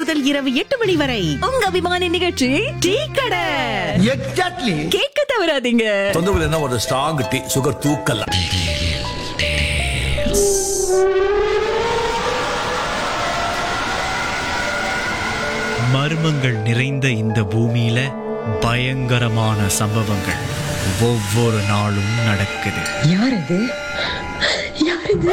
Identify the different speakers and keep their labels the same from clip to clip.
Speaker 1: முதல் இரவு எட்டு மணி வரை
Speaker 2: உங்க அபிமான நிகழ்ச்சி
Speaker 1: டீ கடை
Speaker 3: எக்ஸாக்ட்லி
Speaker 2: கேட்க தவறாதீங்க
Speaker 4: தொந்தரவு இல்லைன்னா ஒரு ஸ்ட்ராங் டீ சுகர் தூக்கல
Speaker 5: மர்மங்கள் நிறைந்த இந்த பூமியில பயங்கரமான சம்பவங்கள் ஒவ்வொரு நாளும் நடக்குது
Speaker 6: யார் இது யார் இது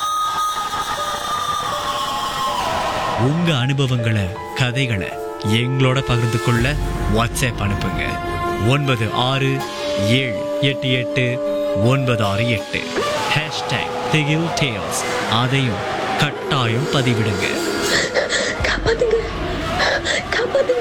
Speaker 5: உங்க அனுபவங்களை கதைகளை எங்களோட பகிர்ந்து கொள்ள வாட்ஸ்அப் அனுப்புங்க ஒன்பது ஆறு ஏழு எட்டு எட்டு ஒன்பது ஆறு எட்டு ஹேஷ்டேக் திகில் டேல்ஸ் அதையும் கட்டாயம் பதிவிடுங்க
Speaker 6: காப்பாத்துங்க காப்பாத்துங்க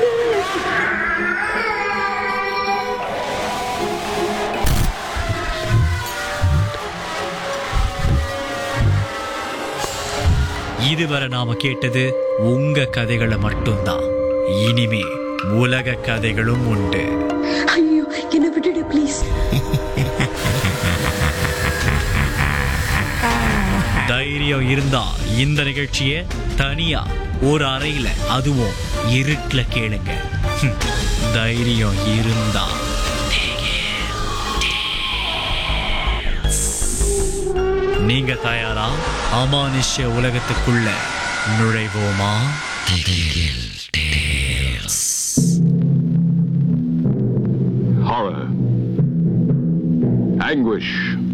Speaker 5: இதுவரை நாம கேட்டது உங்க கதைகளை மட்டும்தான் இனிமே உலக கதைகளும் உண்டு
Speaker 6: ஐயோ என்ன விட்டுடு ப்ளீஸ்
Speaker 5: தைரியம் இருந்தா இந்த நிகழ்ச்சியை தனியா ஒரு அறையில அதுவும் இருட்டுல கேளுங்க ஹம், தைரியம் இருந்தா நீங்க தயாரா அமானுஷ்ய உலகத்துக்குள்ள நுழைவோமா
Speaker 7: horror, anguish,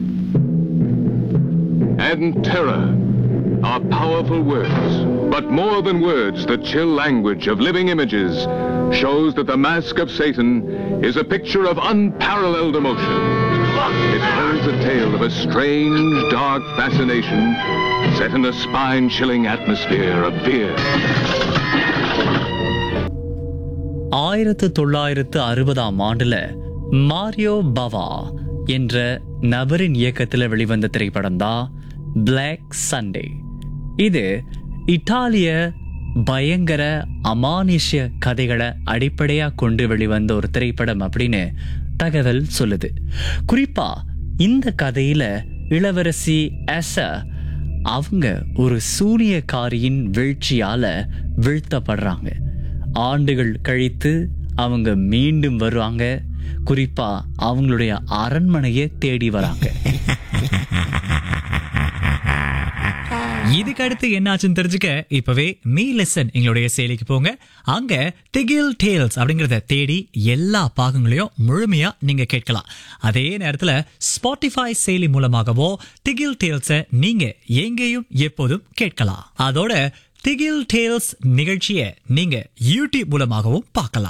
Speaker 7: and terror are powerful words. But more than words, the chill language of living images shows that the Mask of Satan is a picture of unparalleled emotion. It holds a tale of a strange, dark fascination set in a spine-chilling atmosphere of fear.
Speaker 5: ஆயிரத்து தொள்ளாயிரத்து அறுபதாம் ஆண்டுல மாரியோ பவா என்ற நபரின் இயக்கத்தில் வெளிவந்த திரைப்படம் தான் பிளாக் சண்டே இது இத்தாலிய பயங்கர அமானுஷ்ய கதைகளை அடிப்படையா கொண்டு வெளிவந்த ஒரு திரைப்படம் அப்படின்னு தகவல் சொல்லுது குறிப்பா இந்த கதையில இளவரசி அச அவங்க ஒரு சூனியக்காரியின் வீழ்ச்சியால வீழ்த்தப்படுறாங்க ஆண்டுகள் கழித்து அவங்க மீண்டும் வருவாங்க குறிப்பா அவங்களுடைய அரண்மனையை தேடி வராங்க
Speaker 8: இதுக்கு அடுத்து என்னாச்சுன்னு தெரிஞ்சுக்க இப்பவே மீ லெசன் எங்களுடைய செயலிக்கு போங்க அங்க திகில் டேல்ஸ் அப்படிங்கறத தேடி எல்லா பாகங்களையும் முழுமையா நீங்க கேட்கலாம் அதே நேரத்துல ஸ்பாட்டிஃபை செயலி மூலமாகவோ திகில் டேல்ஸ நீங்க எங்கேயும் எப்போதும் கேட்கலாம் அதோட திகில் டேல்ஸ் நிகழ்ச்சியை நீங்க யூடியூப் மூலமாகவும் பார்க்கலாம்